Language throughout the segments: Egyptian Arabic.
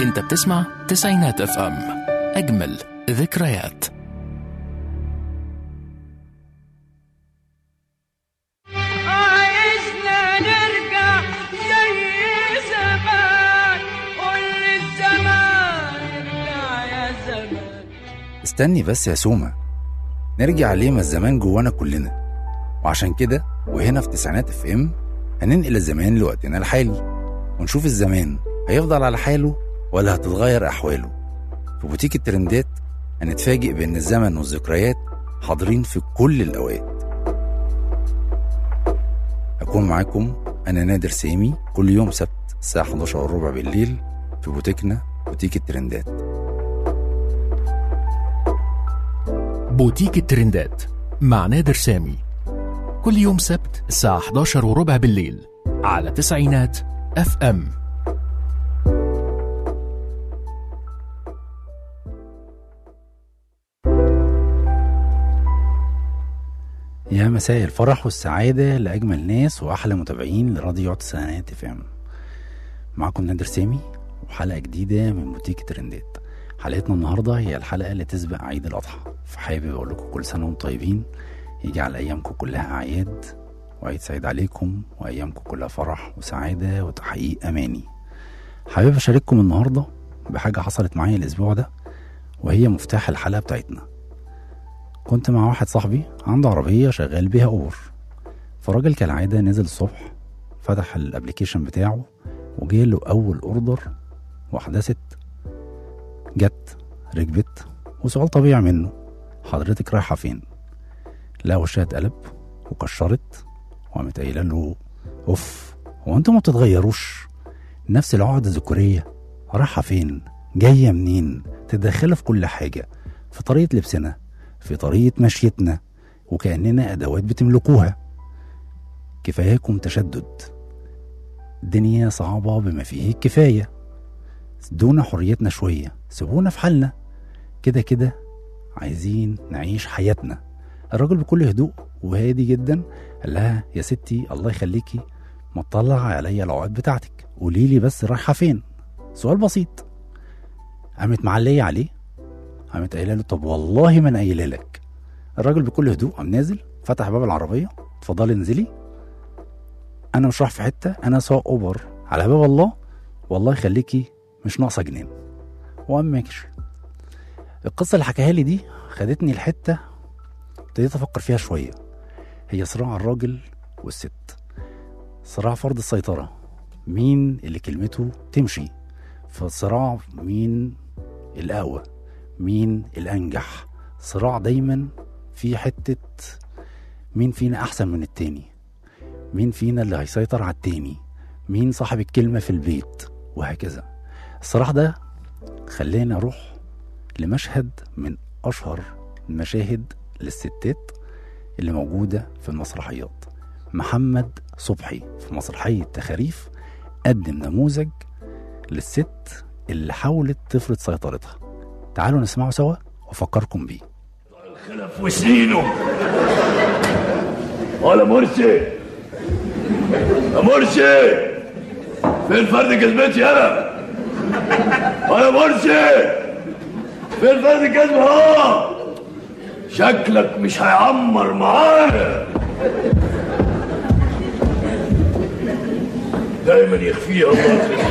انت بتسمع تسعينات اف ام اجمل ذكريات عايزنا نرجع زي زمان قول الزمان ارجع يا زمان استني بس يا سومة نرجع ليه ما الزمان جوانا كلنا وعشان كده وهنا في تسعينات اف ام هننقل الزمان لوقتنا الحالي ونشوف الزمان هيفضل على حاله ولا هتتغير أحواله في بوتيك الترندات هنتفاجئ بأن الزمن والذكريات حاضرين في كل الأوقات هكون معاكم أنا نادر سامي كل يوم سبت الساعة 11 وربع بالليل في بوتيكنا بوتيك الترندات بوتيك الترندات مع نادر سامي كل يوم سبت الساعة 11 وربع بالليل على تسعينات اف ام يا مساء الفرح والسعادة لأجمل ناس وأحلى متابعين لراديو تسعينات اف ام معكم نادر سامي وحلقة جديدة من بوتيك ترندات حلقتنا النهاردة هي الحلقة اللي تسبق عيد الأضحى فحابب أقول لكم كل سنة وانتم طيبين يجعل أيامكم كلها أعياد وعيد سعيد عليكم وأيامكم كلها فرح وسعادة وتحقيق أماني حابب أشارككم النهاردة بحاجة حصلت معايا الأسبوع ده وهي مفتاح الحلقة بتاعتنا كنت مع واحد صاحبي عنده عربية شغال بيها أوبر فالراجل كالعادة نزل الصبح فتح الابليكيشن بتاعه وجه له أول أوردر واحدة ست جت ركبت وسؤال طبيعي منه حضرتك رايحة فين؟ لا وشها اتقلب وكشرت وقامت قايله له اوف هو انتوا ما بتتغيروش نفس العقدة الذكورية رايحة فين؟ جاية منين؟ تتدخلوا في كل حاجة في طريقة لبسنا في طريقة مشيتنا وكأننا أدوات بتملكوها كفاياكم تشدد الدنيا صعبة بما فيه الكفاية ادونا حريتنا شوية سيبونا في حالنا كده كده عايزين نعيش حياتنا الراجل بكل هدوء وهادي جدا قال لها يا ستي الله يخليكي ما تطلع عليا العقد بتاعتك قولي لي بس رايحة فين سؤال بسيط قامت معلية عليه قامت قايله له طب والله ما انا قايله لك الراجل بكل هدوء قام نازل فتح باب العربيه اتفضلي انزلي انا مش رايح في حته انا سواق اوبر على باب الله والله يخليكي مش ناقصه جنين وقام ماشي القصه اللي حكاها لي دي خدتني لحته ابتديت افكر فيها شويه هي صراع الراجل والست صراع فرض السيطره مين اللي كلمته تمشي فصراع مين الاقوى مين الأنجح صراع دايما في حتة مين فينا أحسن من التاني مين فينا اللي هيسيطر على التاني مين صاحب الكلمة في البيت وهكذا الصراع ده خلاني أروح لمشهد من أشهر المشاهد للستات اللي موجودة في المسرحيات محمد صبحي في مسرحية تخاريف قدم نموذج للست اللي حاولت تفرض سيطرتها تعالوا نسمعه سوا وافكركم بيه خلف وسنينه ولا مرسي يا مرسي فين فرد كلمتي انا ولا مرسي فين فرد كلمة اه شكلك مش هيعمر معانا دايما يخفيها الله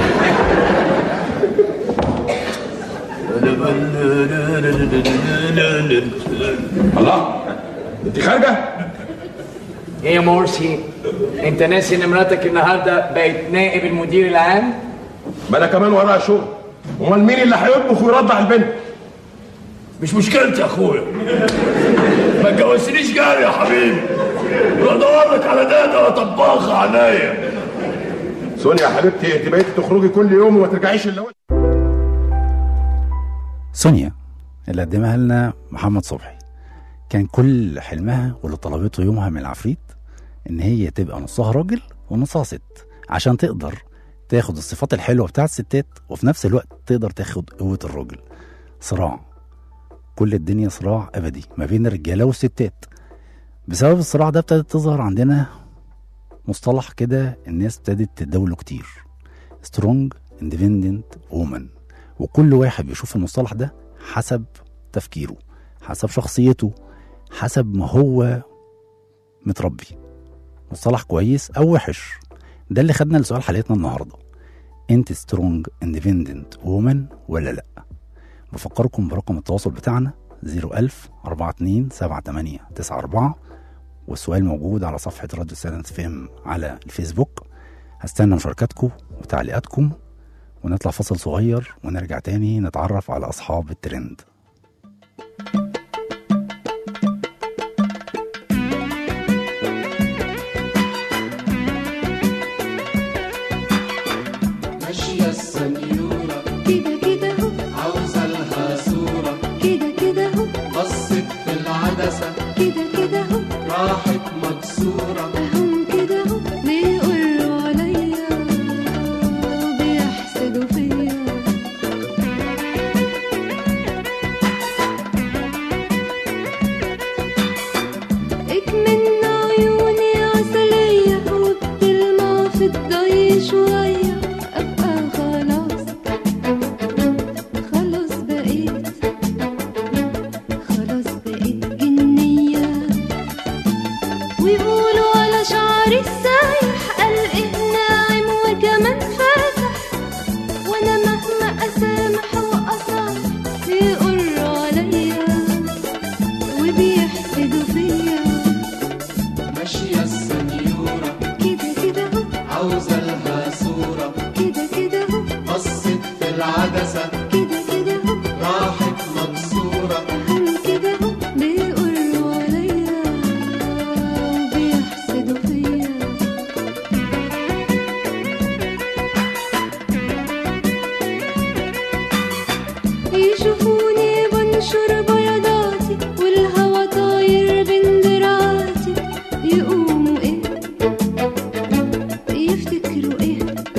الله انت خارجه ايه يا مرسي انت ناسي ان مراتك النهارده بقت نائب المدير العام ما انا كمان ورايا شغل امال مين اللي هيطبخ ويرضع البنت مش مشكلتي يا اخويا ما تجوزنيش جاري يا حبيبي روح دور لك على داده طباخه عناية سونيا يا حبيبتي انت بقيتي تخرجي كل يوم وما ترجعيش الا وقت سونيا اللي قدمها لنا محمد صبحي كان كل حلمها واللي طلبته يومها من العفريت ان هي تبقى نصها راجل ونصها ست عشان تقدر تاخد الصفات الحلوه بتاعت الستات وفي نفس الوقت تقدر تاخد قوه الراجل صراع كل الدنيا صراع ابدي ما بين الرجاله والستات بسبب الصراع ده ابتدت تظهر عندنا مصطلح كده الناس ابتدت تتداوله كتير سترونج اندبندنت وومن وكل واحد بيشوف المصطلح ده حسب تفكيره حسب شخصيته حسب ما هو متربي مصطلح كويس او وحش ده اللي خدنا لسؤال حلقتنا النهارده انت سترونج اندبندنت وومن ولا لا بفكركم برقم التواصل بتاعنا 01000 42 78 94 والسؤال موجود على صفحة راديو سيلنت فيم على الفيسبوك هستنى مشاركاتكم وتعليقاتكم ونطلع فصل صغير ونرجع تاني نتعرف على أصحاب الترند ماشية السنيورة كده كده هو عاوزة لها صورة كده كده هو بصت في العدسة كده كده هو راحت مكسورة أهم كده هو بيقولوا عليا بيحسدوا فيا اكمن عيوني عسلية وبتلمع في الضي شوية أبقى خلاص خلاص بقيت خلاص بقيت جنية ويقولوا على شعري السايح قلقه ناعم وكمان فاتح وانا مهما اسامح واصالح بيقولوا عليا وبيحسدوا فيا ماشية السنيورة كده كده هو عاوزة لها صورة كده كده هو بصت في العدسة كده كده هو راحت مكسورة هم كده هو بيقولوا عليا وبيحسدوا فيا يشوفوني بنشر بياضاتي والهوا طاير بين دراعاتي يقوموا ايه يفتكروا ايه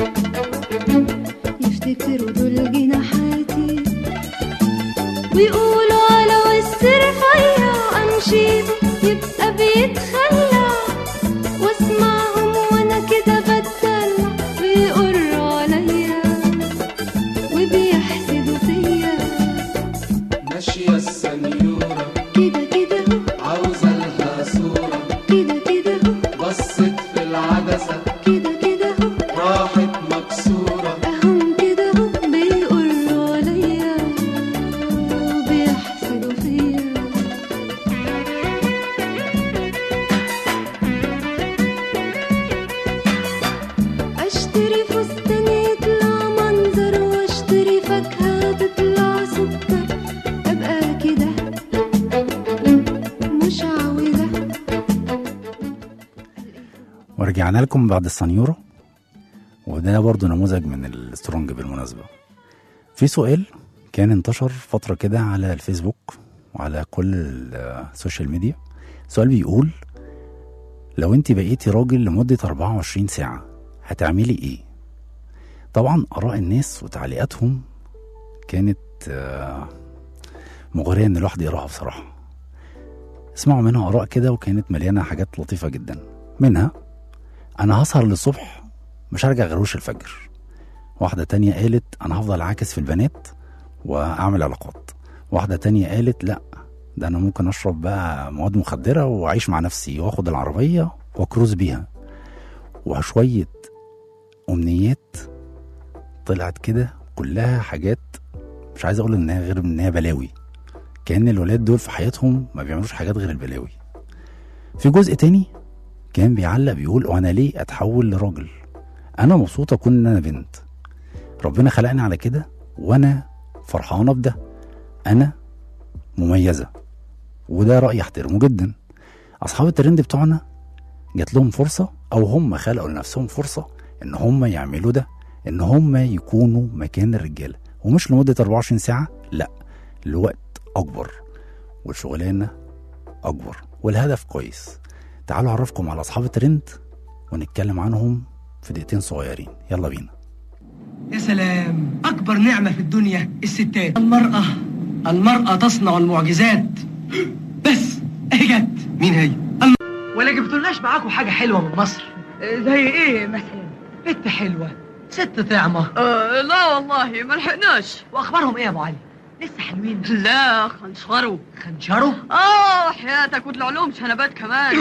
يفتكروا دول جناحاتي ويقولوا على وش رفيع امشي به يبقى بيتخلى واسمعهم وانا كده بتدلع بيقروا عليا وبيحسدوا فيا ماشية السنيورة كده كده هو عاوزة لها صورة كده كده هو بصت في العدسة كده كده هو راحت مكسورة أهم كده هو بيقولوا عليا وبيحسدوا فيا اشتري فستان يطلع منظر واشتري فاكهة تطلع سكر ابقى كده مش عاوزة ورجعنا لكم بعد السنيورة وده برضو نموذج من السترونج بالمناسبة في سؤال كان انتشر فترة كده على الفيسبوك وعلى كل السوشيال ميديا سؤال بيقول لو انت بقيتي راجل لمدة 24 ساعة هتعملي ايه؟ طبعا آراء الناس وتعليقاتهم كانت آه، مغرية ان الواحد يقراها بصراحة اسمعوا منها آراء كده وكانت مليانة حاجات لطيفة جدا منها انا هسهر للصبح مش هرجع غير وش الفجر واحدة تانية قالت انا هفضل عاكس في البنات واعمل علاقات واحدة تانية قالت لا ده انا ممكن اشرب بقى مواد مخدرة واعيش مع نفسي واخد العربية واكروز بيها وشوية امنيات طلعت كده كلها حاجات مش عايز اقول انها غير ان هي بلاوي كان الولاد دول في حياتهم ما بيعملوش حاجات غير البلاوي في جزء تاني كان بيعلق بيقول وانا ليه اتحول لراجل انا مبسوطه اكون ان انا بنت ربنا خلقني على كده وانا فرحانه بده انا مميزه وده راي احترمه جدا اصحاب الترند بتوعنا جات لهم فرصه او هم خلقوا لنفسهم فرصه ان هم يعملوا ده ان هم يكونوا مكان الرجاله ومش لمده 24 ساعه لا لوقت اكبر والشغلانه اكبر والهدف كويس تعالوا اعرفكم على اصحاب الترند ونتكلم عنهم في دقيقتين صغيرين يلا بينا يا سلام أكبر نعمة في الدنيا الستات المرأة المرأة تصنع المعجزات بس اهي جت مين هي؟ الم... ولا جبتولناش معاكم حاجة حلوة من مصر زي ايه مثلا بنت حلوة ست طعمة آه لا والله ما لحقناش واخبارهم ايه يا ابو علي لسه حلوين لا خنشروا خنشروا اه حياتك وطلع لهم شنبات كمان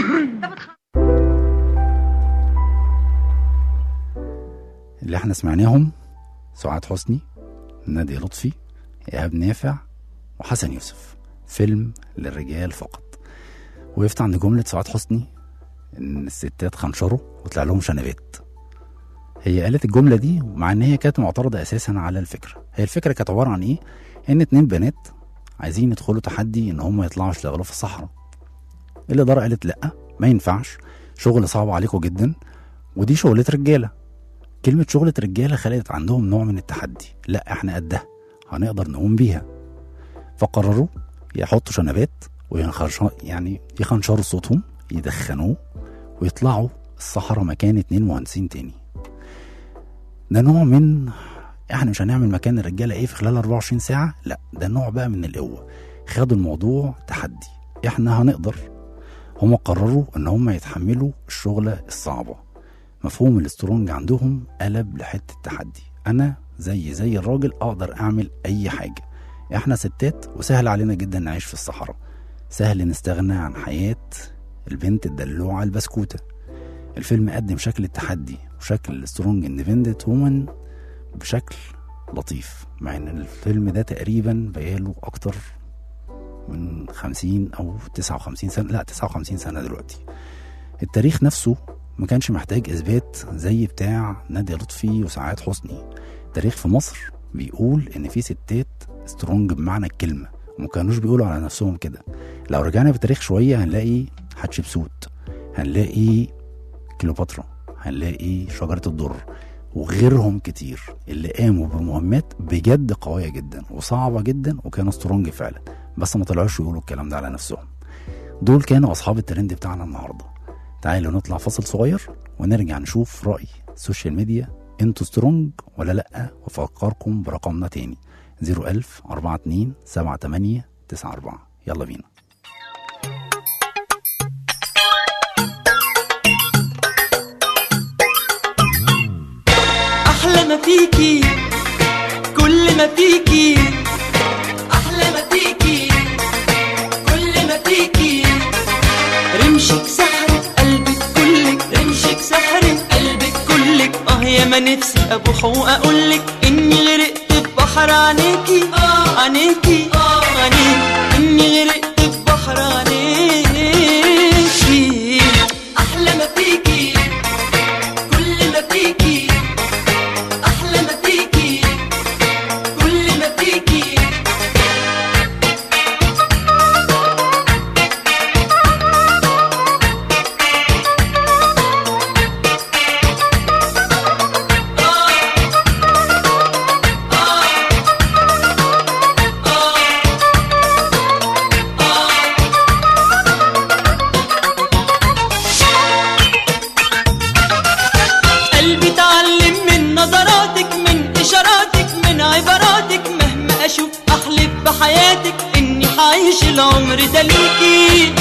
اللي احنا سمعناهم سعاد حسني نادية لطفي إيهاب نافع وحسن يوسف فيلم للرجال فقط وقفت عند جملة سعاد حسني إن الستات خنشروا وطلع لهم شنبات هي قالت الجملة دي مع إن هي كانت معترضة أساسا على الفكرة هي الفكرة كانت عبارة عن إيه؟ إن اتنين بنات عايزين يدخلوا تحدي إن هم يطلعوا يشتغلوا في الصحراء الإدارة قالت لأ ما ينفعش شغل صعب عليكم جدا ودي شغلة رجالة كلمة شغلة رجالة خلقت عندهم نوع من التحدي لا احنا قدها هنقدر نقوم بيها فقرروا يحطوا شنبات وينخرش يعني يخنشروا صوتهم يدخنوه ويطلعوا الصحراء مكان اتنين مهندسين تاني ده نوع من احنا مش هنعمل مكان الرجاله ايه في خلال 24 ساعه لا ده نوع بقى من القوه خدوا الموضوع تحدي احنا هنقدر هم قرروا ان هم يتحملوا الشغله الصعبه مفهوم الاسترونج عندهم قلب لحته تحدي انا زي زي الراجل اقدر اعمل اي حاجه احنا ستات وسهل علينا جدا نعيش في الصحراء سهل نستغنى عن حياه البنت الدلوعه البسكوته الفيلم قدم شكل التحدي وشكل سترونج اندبندنت وومن بشكل لطيف مع ان الفيلم ده تقريبا بقاله اكتر من 50 او 59 سنه لا 59 سنه دلوقتي التاريخ نفسه ما كانش محتاج اثبات زي بتاع نادية لطفي وسعاد حسني التاريخ في مصر بيقول ان في ستات سترونج بمعنى الكلمه وما كانوش بيقولوا على نفسهم كده لو رجعنا بالتاريخ شويه هنلاقي حتشبسوت هنلاقي كليوباترا هنلاقي شجره الدر وغيرهم كتير اللي قاموا بمهمات بجد قويه جدا وصعبه جدا وكانوا سترونج فعلا بس ما طلعوش يقولوا الكلام ده على نفسهم دول كانوا اصحاب الترند بتاعنا النهارده تعالوا نطلع فاصل صغير ونرجع نشوف رأي السوشيال ميديا انتوا سترونج ولا لأ وفكركم برقمنا تاني 01000 42 78 94 يلا بينا احلى ما فيكي كل ما فيكي احلى ما فيكي كل ما فيكي رمشك سحرة قلبك كلك رمشك سحرة قلبك كلك اه يا ما نفسي ابوح واقولك اني غرقت في بحر عينيكي عينيكي عينيكي اني غرقت في بحر عينيكي احلى ما فيكي كل ما فيكي احلى ما فيكي كل ما فيكي قلبي اتعلم من نظراتك من اشاراتك من عباراتك مهما اشوف احلف بحياتك اني حعيش العمر ده ليكي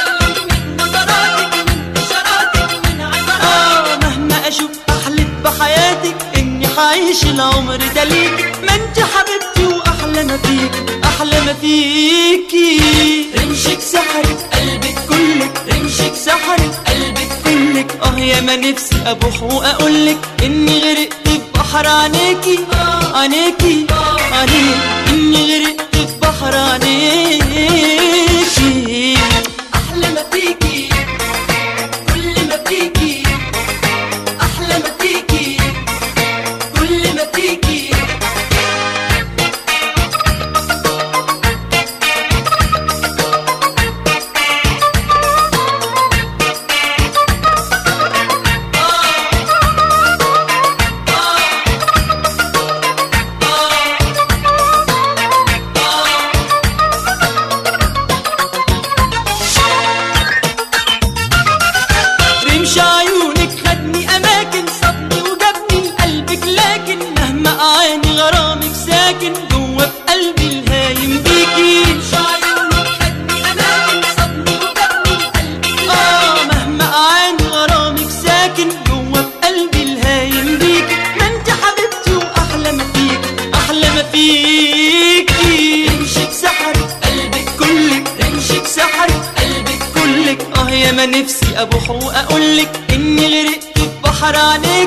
آه مهما اشوف احلف بحياتك اني حعيش العمر ده ليكي ما انت حبيبتي واحلى ما فيك احلى ما فيكي رمشك سحرة قلبك كلك رمشك سحرة قلبك كلك اه يا ما نفسي ابوح واقولك اني غرقت في بحر عينيكي عينيكي عينيكي اني غرقت في بحر عينيكي احلى ما فيكي كل ما فيكي احلى ما فيكي كل ما فيكي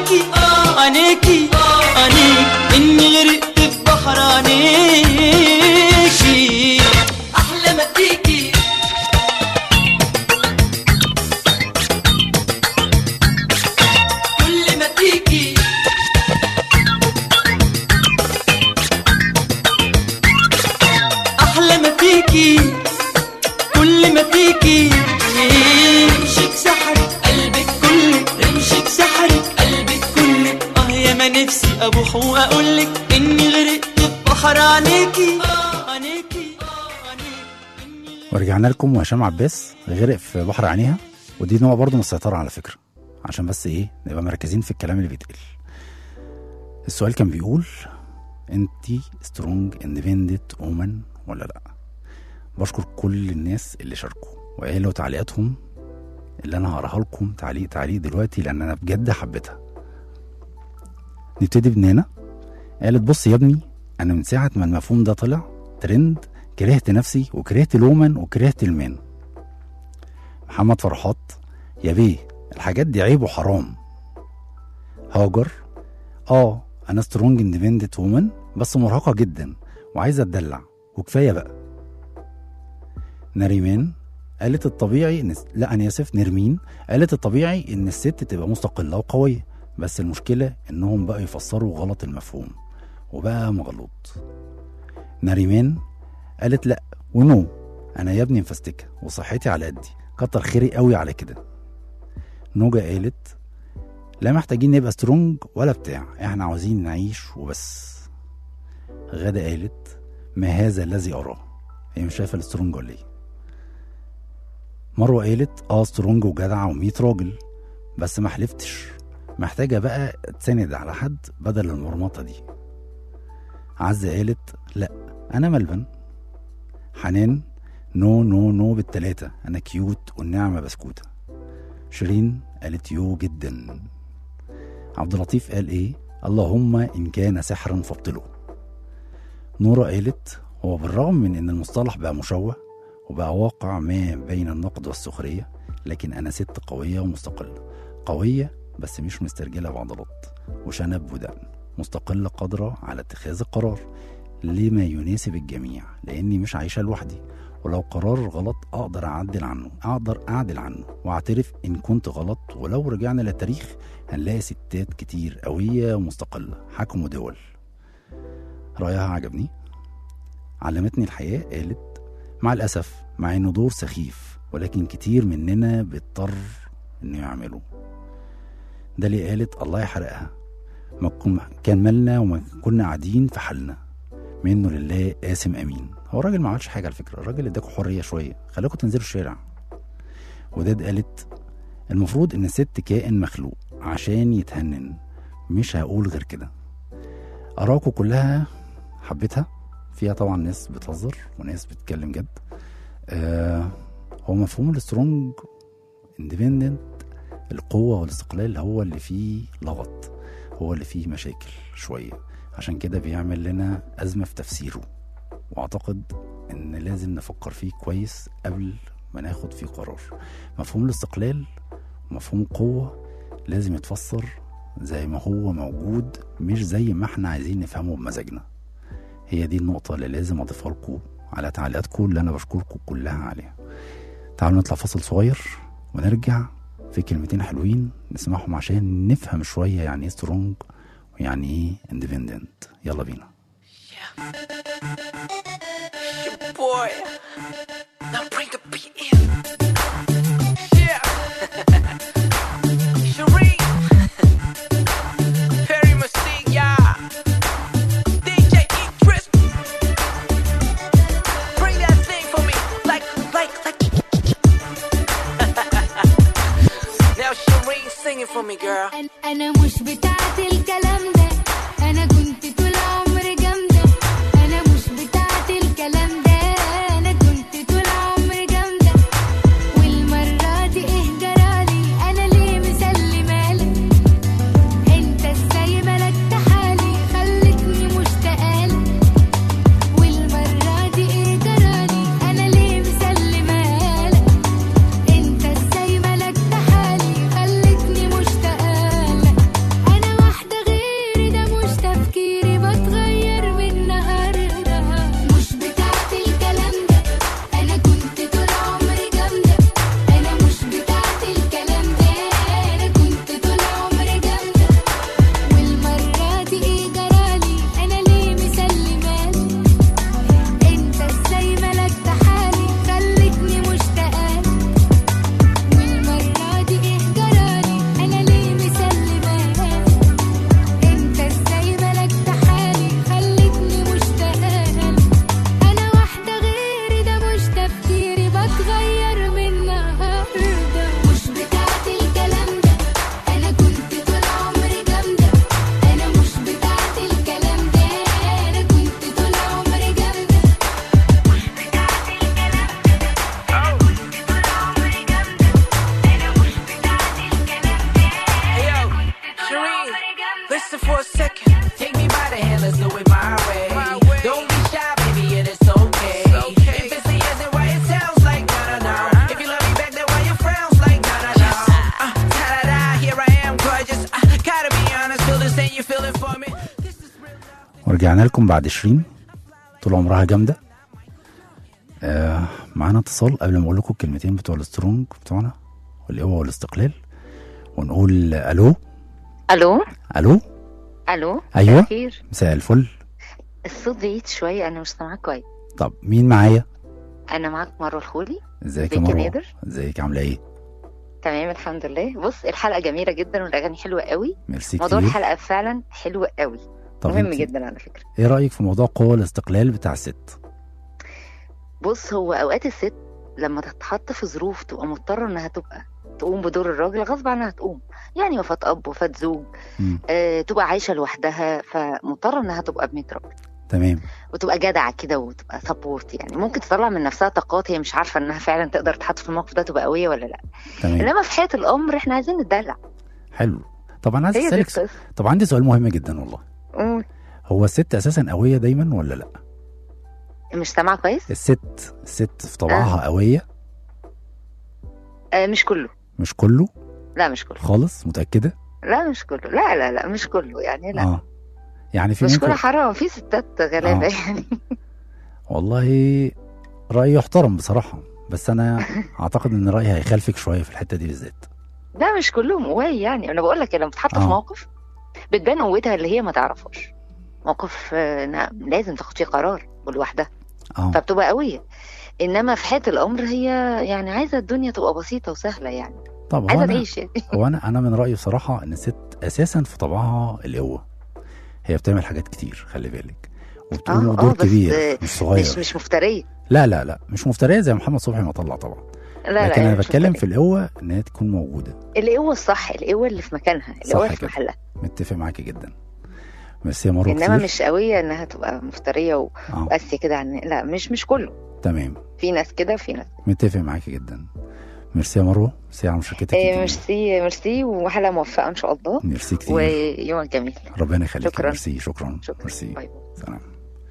عينيكي عينيكي عينيك اني غرقت في بحر عينيكي احلى ما فيكي كل ما فيكي احلى ما فيكي كل ما فيكي رمشك سحر قلبك كله رمشك سحر قلبك كله اه يا ما نفسي ابوح واقولك اني غرقت في بحر عينيكي عينيكي ورجعنا لكم وهشام عباس غرق في بحر عينيها ودي نوع برضه من السيطرة على فكرة عشان بس ايه نبقى مركزين في الكلام اللي بيتقال السؤال كان بيقول انتي سترونج اندبندنت وومن ولا لا بشكر كل الناس اللي شاركوا وقالوا تعليقاتهم اللي انا هقراها لكم تعليق تعليق دلوقتي لان انا بجد حبيتها نبتدي بنانا قالت بص يا ابني انا من ساعه ما المفهوم ده طلع ترند كرهت نفسي وكرهت الومن وكرهت المان محمد فرحات يا بيه الحاجات دي عيب وحرام هاجر اه انا سترونج اندبندنت وومن بس مرهقه جدا وعايزه اتدلع وكفايه بقى نريمان قالت الطبيعي ان لا انا اسف نرمين قالت الطبيعي ان الست تبقى مستقله وقويه بس المشكله انهم بقى يفسروا غلط المفهوم وبقى مغلوط نريمان قالت لا ونو انا يا ابني مفستكه وصحتي على قدي كتر خيري قوي على كده نوجا قالت لا محتاجين نبقى سترونج ولا بتاع احنا عاوزين نعيش وبس غادة قالت ما هذا الذي اراه هي مش شايفه السترونج ولا ايه مروه قالت اه سترونج وجدعه و100 راجل بس ما حلفتش محتاجه بقى تسند على حد بدل المرمطه دي عزة قالت لا انا ملبن حنان نو نو نو بالتلاتة انا كيوت والنعمة بسكوتة شيرين قالت يو جدا عبد اللطيف قال ايه اللهم ان كان سحرا فابطله نورة قالت هو بالرغم من ان المصطلح بقى مشوه وبقى واقع ما بين النقد والسخرية لكن انا ست قوية ومستقلة قوية بس مش مسترجلة بعضلات وشنب ودقن مستقلة قادرة على اتخاذ القرار لما يناسب الجميع لاني مش عايشة لوحدي ولو قرار غلط اقدر اعدل عنه اقدر اعدل عنه واعترف ان كنت غلط ولو رجعنا للتاريخ هنلاقي ستات كتير قوية ومستقلة حكموا دول رأيها عجبني علمتني الحياة قالت مع الأسف مع إنه دور سخيف ولكن كتير مننا بيضطر إنه يعمله ده اللي قالت الله يحرقها ما كن- كان مالنا وما كنا قاعدين في حالنا منه لله قاسم امين هو الراجل ما عملش حاجه على فكره الراجل اداكوا حريه شويه خلاكوا تنزلوا الشارع وداد قالت المفروض ان الست كائن مخلوق عشان يتهنن مش هقول غير كده اراكوا كلها حبيتها فيها طبعا ناس بتهزر وناس بتتكلم جد آه هو مفهوم السترونج اندبندنت القوة والاستقلال هو اللي فيه لغط هو اللي فيه مشاكل شوية عشان كده بيعمل لنا أزمة في تفسيره وأعتقد إن لازم نفكر فيه كويس قبل ما ناخد فيه قرار مفهوم الاستقلال ومفهوم القوة لازم يتفسر زي ما هو موجود مش زي ما احنا عايزين نفهمه بمزاجنا هي دي النقطة اللي لازم أضيفها لكم على تعليقاتكم اللي أنا بشكركم كلها عليها تعالوا نطلع فاصل صغير ونرجع في كلمتين حلوين نسمعهم عشان نفهم شوية يعني ايه سترونج ويعني ايه اندبندنت يلا بينا boy. Now bring a beat in. Yeah. Sheree. Perry Mystique, yeah. DJ Idris. Bring that thing for me. Like, like, like. now Sheree singing for me, girl. انا مش بتاعت الكلام ده انا كنت طول عمري جامده انا مش بتاعت الكلام ده انا كنت طول عمري جامده Listen for a second. Take me by the hand, let's do it my way. Don't be shy, baby, it is okay. If it's the yes, then why it sounds like na na na. If you love me back, then why you frowns like na na na. Uh, ta da da, here I am, gorgeous. Uh, gotta be honest, feel this ain't you feeling for me. ورجعنا لكم بعد 20 طول عمرها جامده آه معانا اتصال قبل ما اقول لكم الكلمتين بتوع السترونج بتوعنا والقوه والاستقلال ونقول الو الو الو الو ايوه الخير مساء الفل الصوت بعيد شويه انا مش سامعاك كويس طب مين معايا انا معاك مروه الخولي ازيك يا ازيك يا مروه نادر؟ ازيك عامله ايه تمام الحمد لله بص الحلقه جميله جدا والاغاني حلوه قوي ميرسي موضوع كتير الحلقه فعلا حلو قوي طب مهم انت- جدا على فكره ايه رايك في موضوع قوه الاستقلال بتاع الست بص هو اوقات الست لما تتحط في ظروف تبقى مضطره انها تبقى تقوم بدور الراجل غصب عنها تقوم يعني وفاة اب وفاة زوج مم. آه، تبقى عايشه لوحدها فمضطره انها تبقى بمية راجل تمام وتبقى جدعه كده وتبقى سبورت يعني ممكن تطلع من نفسها طاقات هي مش عارفه انها فعلا تقدر تتحط في الموقف ده تبقى قويه ولا لا تمام انما في حياه الامر احنا عايزين نتدلع حلو طب انا عايز هي دي اسالك القصة. طب عندي سؤال مهم جدا والله قول. هو الست اساسا قويه دايما ولا لا مش سامعه كويس الست الست في طبعها قويه آه مش كله مش كله لا مش كله خالص متاكده لا مش كله لا لا لا مش كله يعني لا اه يعني في مش منكم كله حرام في ستات غلابه آه. يعني والله رايي يحترم بصراحه بس انا اعتقد ان رايي هيخالفك شويه في الحته دي بالذات لا مش كلهم قواي يعني انا بقول لك لما بتتحط آه. في موقف بتبان قوتها اللي هي ما تعرفهاش موقف آه، نعم لازم تاخد فيه قرار ولوحدها اه فبتبقى قويه انما في حياه الامر هي يعني عايزه الدنيا تبقى بسيطه وسهله يعني طب هو عايزه انا تعيش يعني هو انا انا من رايي بصراحه ان الست اساسا في طبعها القوه هي بتعمل حاجات كتير خلي بالك وبتقوم اه بدور اه بس كبير آه، مش صغير مش مش مفتريه لا لا لا مش مفتريه زي محمد صبحي ما طلع طبعا لا لا لكن هي انا مش بتكلم مفترية. في القوه ان هي تكون موجوده القوه الصح القوه اللي في مكانها القوه اللي في كده. محلها متفق معاكي جدا ميرسي يا مروه انما كتير مش قويه انها تبقى مفتريه و- آه. وقاسيه كده عن لا مش مش كله تمام في ناس كده وفي ناس متفق معاكي جدا ميرسي يا مروه ميرسي على مشاركتك إيه الجميلة. ميرسي ميرسي وحلقه موفقه ان شاء الله ميرسي كتير ويومك جميل ربنا يخليك شكراً. ميرسي شكرا شكرا ميرسي باي سلام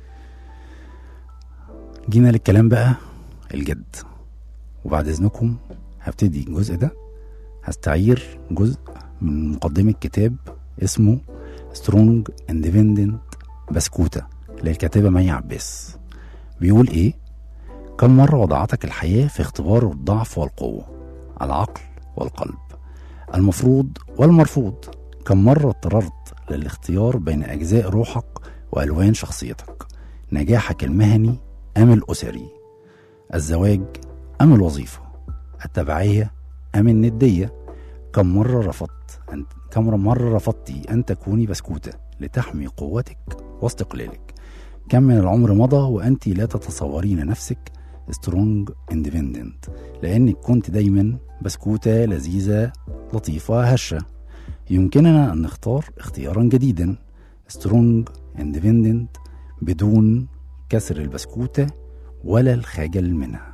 جينا للكلام بقى الجد وبعد اذنكم هبتدي الجزء ده هستعير جزء من مقدمة كتاب اسمه سترونج اندبندنت بسكوتة للكاتبة مي عباس بيقول ايه كم مرة وضعتك الحياة في اختبار الضعف والقوة العقل والقلب المفروض والمرفوض كم مرة اضطررت للاختيار بين أجزاء روحك وألوان شخصيتك نجاحك المهني أم الأسري الزواج أم الوظيفة التبعية أم الندية كم مرة رفضت أن كم مرة رفضتي أن تكوني بسكوتة لتحمي قوتك واستقلالك كم من العمر مضى وأنت لا تتصورين نفسك سترونج اندبندنت لأنك كنت دايما بسكوتة لذيذة لطيفة هشة يمكننا أن نختار اختيارا جديدا سترونج اندبندنت بدون كسر البسكوتة ولا الخجل منها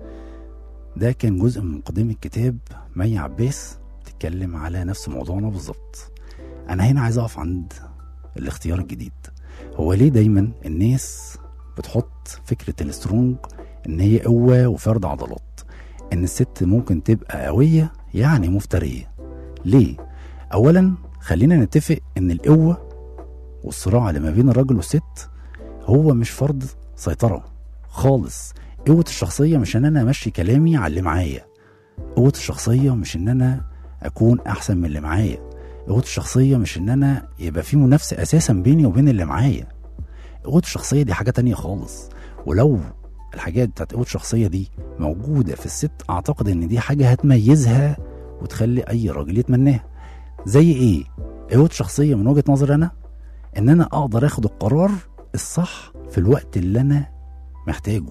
ده كان جزء من مقدمة كتاب مي عباس بتتكلم على نفس موضوعنا بالظبط أنا هنا عايز أقف عند الاختيار الجديد هو ليه دايما الناس بتحط فكرة السترونج إن هي قوة وفرد عضلات إن الست ممكن تبقى قوية يعني مفترية ليه؟ أولا خلينا نتفق إن القوة والصراع اللي ما بين الراجل والست هو مش فرض سيطرة خالص قوة الشخصية مش إن أنا أمشي كلامي على اللي معايا قوة الشخصية مش إن أنا أكون أحسن من اللي معايا قوة الشخصية مش إن أنا يبقى في منافسة أساسا بيني وبين اللي معايا قوة الشخصية دي حاجة تانية خالص ولو الحاجات بتاعت قوة الشخصية دي موجودة في الست أعتقد إن دي حاجة هتميزها وتخلي أي راجل يتمناها زي إيه؟ قوة الشخصية من وجهة نظري أنا إن أنا أقدر آخد القرار الصح في الوقت اللي أنا محتاجه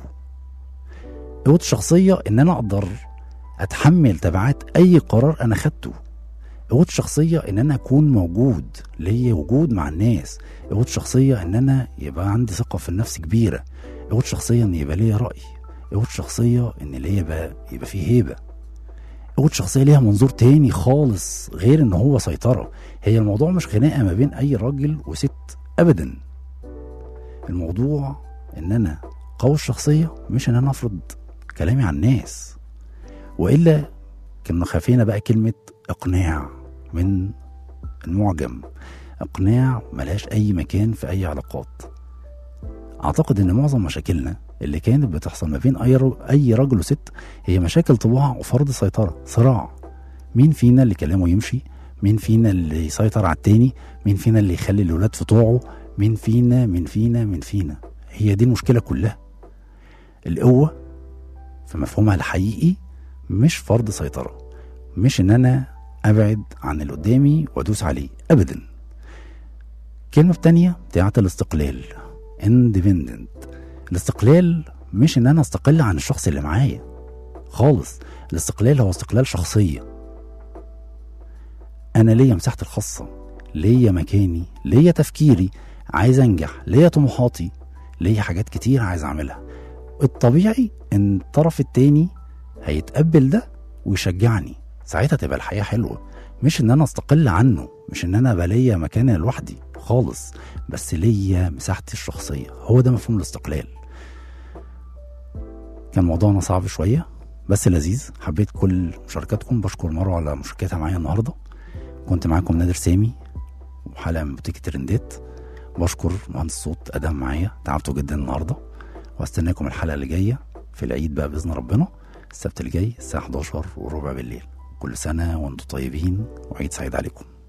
قوة الشخصية إن أنا أقدر أتحمل تبعات أي قرار أنا خدته قوة الشخصية إن أنا أكون موجود ليا وجود مع الناس قوة الشخصية إن أنا يبقى عندي ثقة في النفس كبيرة قوة الشخصية إن يبقى ليا رأي قوة الشخصية إن ليا يبقى, يبقى فيه هيبة قوة الشخصية ليها منظور تاني خالص غير ان هو سيطرة هي الموضوع مش خناقة ما بين اي راجل وست ابدا الموضوع ان انا قوي الشخصية مش ان انا افرض كلامي على الناس والا كنا خافينا بقى كلمة اقناع من المعجم اقناع ملهاش اي مكان في اي علاقات اعتقد ان معظم مشاكلنا اللي كانت بتحصل ما بين اي رجل, اي رجل وست هي مشاكل طباع وفرض سيطره صراع مين فينا اللي كلامه يمشي مين فينا اللي يسيطر على التاني مين فينا اللي يخلي الولاد في طوعه مين فينا مين فينا مين فينا هي دي المشكله كلها القوه في مفهومها الحقيقي مش فرض سيطره مش ان انا ابعد عن اللي قدامي وادوس عليه ابدا الكلمه التانيه بتاعت الاستقلال independent الاستقلال مش ان انا استقل عن الشخص اللي معايا خالص الاستقلال هو استقلال شخصيه انا ليا مساحتي الخاصه ليا مكاني ليا تفكيري عايز انجح ليا طموحاتي ليا حاجات كتير عايز اعملها الطبيعي ان الطرف التاني هيتقبل ده ويشجعني ساعتها تبقى الحياه حلوه مش ان انا استقل عنه مش ان انا بليا مكاني لوحدي خالص بس ليا مساحتي الشخصيه هو ده مفهوم الاستقلال كان موضوعنا صعب شويه بس لذيذ حبيت كل مشاركاتكم بشكر مروه على مشاركتها معايا النهارده كنت معاكم نادر سامي وحلقه من بوتيك ترندات بشكر مهندس الصوت ادم معايا تعبته جدا النهارده واستناكم الحلقه اللي جايه في العيد بقى باذن ربنا السبت اللي جاي الساعه 11 وربع بالليل كل سنه وانتم طيبين وعيد سعيد عليكم